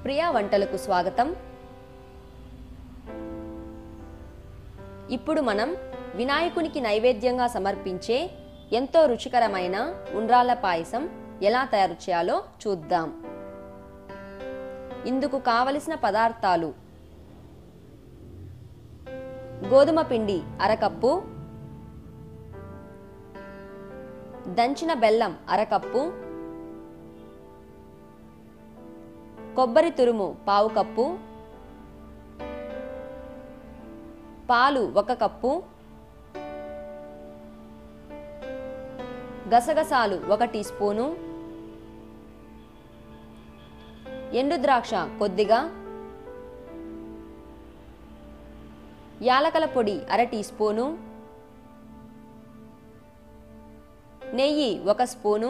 ప్రియా వంటలకు స్వాగతం ఇప్పుడు మనం వినాయకునికి నైవేద్యంగా సమర్పించే ఎంతో రుచికరమైన ఉండ్రాళ్ళ పాయసం ఎలా తయారు చేయాలో చూద్దాం ఇందుకు కావలసిన పదార్థాలు గోధుమ పిండి అరకప్పు దంచిన బెల్లం అరకప్పు కొబ్బరి తురుము పావు కప్పు పాలు ఒక కప్పు గసగసాలు ఒక టీ స్పూను ఎండు ద్రాక్ష కొద్దిగా యాలకల పొడి అర టీ స్పూను నెయ్యి ఒక స్పూను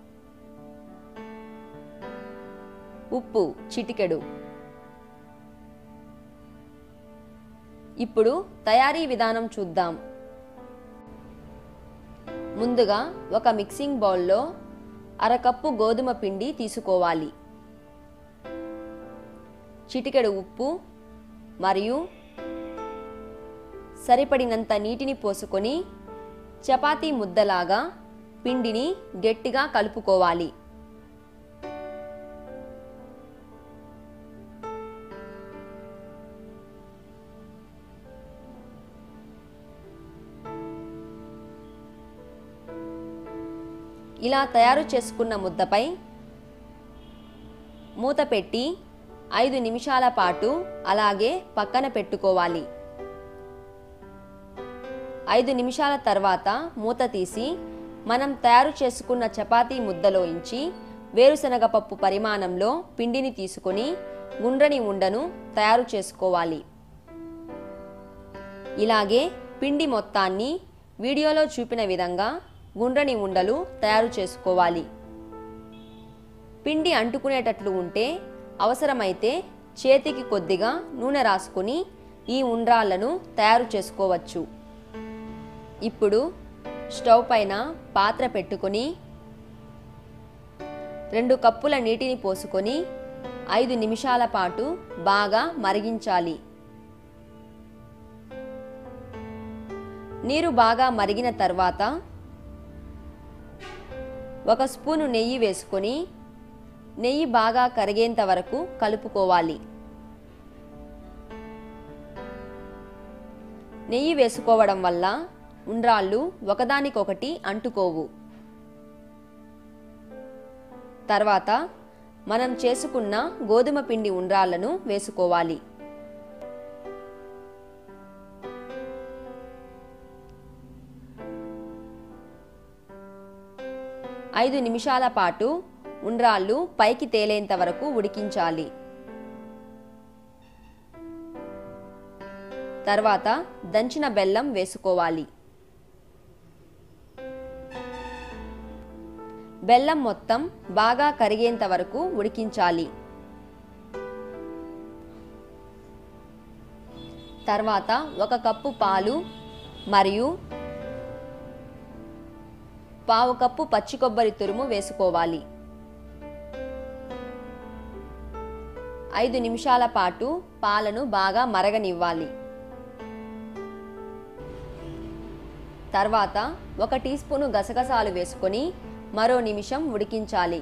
ఉప్పు చిటికెడు ఇప్పుడు తయారీ విధానం చూద్దాం ముందుగా ఒక మిక్సింగ్ బౌల్లో అరకప్పు గోధుమ పిండి తీసుకోవాలి చిటికెడు ఉప్పు మరియు సరిపడినంత నీటిని పోసుకొని చపాతీ ముద్దలాగా పిండిని గట్టిగా కలుపుకోవాలి ఇలా తయారు చేసుకున్న ముద్దపై మూత పెట్టి ఐదు నిమిషాల పాటు అలాగే పక్కన పెట్టుకోవాలి ఐదు నిమిషాల తర్వాత మూత తీసి మనం తయారు చేసుకున్న చపాతీ ముద్దలో ఇంచి వేరుశనగ పప్పు పరిమాణంలో పిండిని తీసుకొని గుండ్రని ఉండను తయారు చేసుకోవాలి ఇలాగే పిండి మొత్తాన్ని వీడియోలో చూపిన విధంగా గుండ్రని ఉండలు తయారు చేసుకోవాలి పిండి అంటుకునేటట్లు ఉంటే అవసరమైతే చేతికి కొద్దిగా నూనె రాసుకొని ఈ ఉండ్రాళ్లను తయారు చేసుకోవచ్చు ఇప్పుడు స్టవ్ పైన పాత్ర పెట్టుకొని రెండు కప్పుల నీటిని పోసుకొని ఐదు నిమిషాల పాటు బాగా మరిగించాలి నీరు బాగా మరిగిన తర్వాత ఒక స్పూను నెయ్యి వేసుకొని నెయ్యి బాగా కరిగేంత వరకు కలుపుకోవాలి నెయ్యి వేసుకోవడం వల్ల ఉండ్రాళ్ళు ఒకదానికొకటి అంటుకోవు తర్వాత మనం చేసుకున్న గోధుమ పిండి ఉండ్రాళ్లను వేసుకోవాలి ఐదు నిమిషాల పాటు ఉండ్రాళ్ళు పైకి తేలేంత వరకు ఉడికించాలి తర్వాత దంచిన బెల్లం వేసుకోవాలి బెల్లం మొత్తం బాగా కరిగేంత వరకు ఉడికించాలి తర్వాత ఒక కప్పు పాలు మరియు పావు కప్పు పచ్చి కొబ్బరి తురుము వేసుకోవాలి ఐదు నిమిషాల పాటు పాలను బాగా మరగనివ్వాలి తర్వాత ఒక టీ స్పూను గసగసాలు వేసుకొని మరో నిమిషం ఉడికించాలి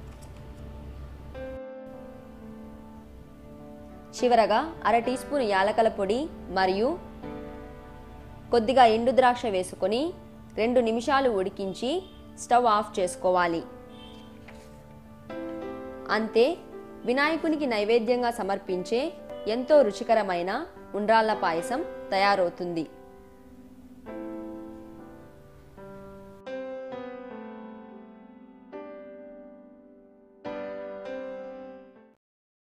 చివరగా అర టీ స్పూన్ యాలకల పొడి మరియు కొద్దిగా ఎండు ద్రాక్ష వేసుకొని రెండు నిమిషాలు ఉడికించి స్టవ్ ఆఫ్ చేసుకోవాలి అంతే వినాయకునికి నైవేద్యంగా సమర్పించే ఎంతో రుచికరమైన ఉండ్రాళ్ళ పాయసం తయారవుతుంది